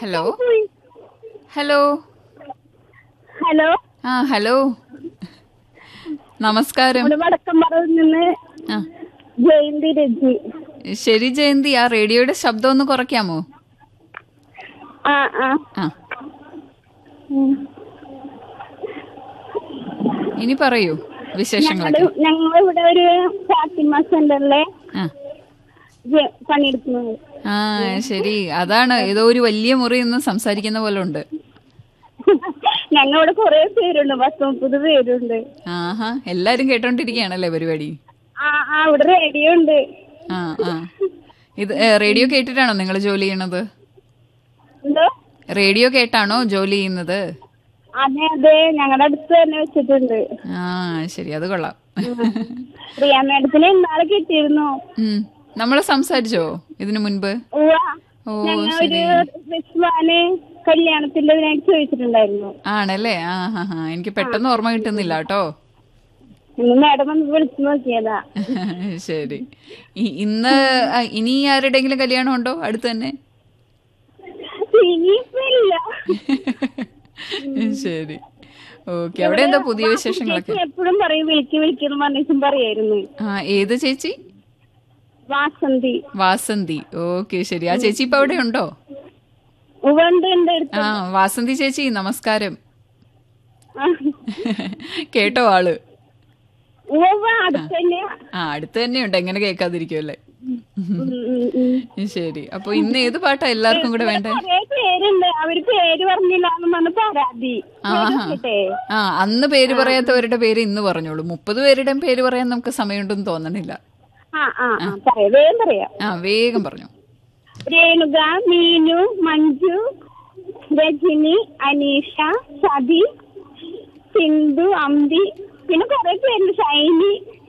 Hello hello hello ആ hello നമസ്കാരം നമ്മുടെ വടക്കമ്പറയിൽ നിന്ന് ആ ജയന്തി രജി ശരി ജയന്തി ആ റേഡിയോയുടെ ശബ്ദം ഒന്ന് കുറയ്ക്കാമോ ആ ആ ആ ഉം. ഇനി പറയൂ വിശേഷങ്ങളൊക്കെ ഞങ്ങള് ഞങ്ങളിവിടെ ഒരു ഫാത്തിമ സെന്ററിലെ ആ ജെ- പണിയെടുക്കുന്നത് ആ ശരി അതാണ് ഏതോ ഒരു വലിയ മുറി നിന്ന് സംസാരിക്കുന്ന പോലെ ഉണ്ട് ഞങ്ങളിവിടെ കുറെ പേരുണ്ട് പത്ത് മുപ്പത് പേരുണ്ട് ആഹാ എല്ലാരും കേട്ടോണ്ടിരിക്കുകയാണല്ലേ പരിപാടി ആ ആ ഇവിടെ റേഡിയോ ഉണ്ട് ആ ആ ഇത് ഏ, റേഡിയോ കേട്ടിട്ടാണോ നിങ്ങൾ ജോലി ചെയ്യണത് എന്തോ റേഡിയോ കേട്ടാണോ ജോലി ചെയ്യുന്നത് അതെ അതെ ഞങ്ങളുടെ അടുത്ത് തന്നെ വെച്ചിട്ടുണ്ട് ആ ശരി അത് കൊള്ളാം പ്രിയ മേഡത്തിന് ഇന്നാളെ കിട്ടിയിരുന്നു ഉം. നമ്മള് സംസാരിച്ചോ ഇതിനു മുൻപ് ഉവ്വ. ഓ ഞങ്ങൾ ശരി ഒരു റിസ്വാന് കല്യാണത്തിന്റെ ഇതിനായിട്ട് ചോദിച്ചിട്ടുണ്ടായിരുന്നു ആണല്ലേ ആ ഹാ ഹാ എനിക്ക് പെട്ടെന്ന് ഓർമ്മ കിട്ടുന്നില്ല കേട്ടോ ഇന്ന് മേഡം വന്ന് വിളിച്ചു നോക്കിയതാ ശരി ഇ- ഇന്ന് ആ, ഇനി ആരുടെങ്കിലും കല്യാണം ഉണ്ടോ അടുത്ത് തന്നെ ഇനിയിപ്പോ ഇല്ല ശരി ഓക്കെ അവിടെ എന്താ പുതിയ വിശേഷങ്ങളൊക്കെ എപ്പോഴും പറയും വിളിക്ക് വിളിക്കുന്നു പറഞ്ഞിട്ടും പറയായിരുന്നു ആ ഏത് ചേച്ചി വാസന്തി വാസന്തി ഓക്കെ ശരി ആ ചേച്ചി ഇപ്പൊ അവിടെ ഉണ്ടോ ഉണ്ട് ഉണ്ട് എടുത്ത്. ആ വാസന്തി ചേച്ചി നമസ്കാരം ആ. കേട്ടോ ആള് ഉവ്വ, അടുത്ത് തന്നെയാ ആ അടുത്ത് തന്നെയുണ്ട് എങ്ങനെ കേൾക്കാതിരിക്കുമല്ലേ ഉം, ഉം, ഉം. ശരി അപ്പൊ ഇന്ന് ഏത് പാട്ടാ എല്ലാവർക്കും കൂടെ വേണ്ടേ കുറേ പേരുണ്ട് അവര് പേര് പറഞ്ഞില്ല എന്ന് പറഞ്ഞ പരാതി ആഹാ കേട്ടെ ആ അന്ന് പേര് പറയാത്തവരുടെ പേര് ഇന്ന് പറഞ്ഞോളൂ മുപ്പത് പേരുടെയും പേര് പറയാൻ നമുക്ക് സമയമുണ്ടെന്ന് തോന്നണില്ല ആ ആ ആ പറയാം വേഗം പറയാം ആ വേഗം പറഞ്ഞു രേണുക മീനു മഞ്ജു രജനി അനീഷ സതി സിന്ധു അമ്പി പിന്നെ കുറെ പേരുണ്ട് ഷൈനി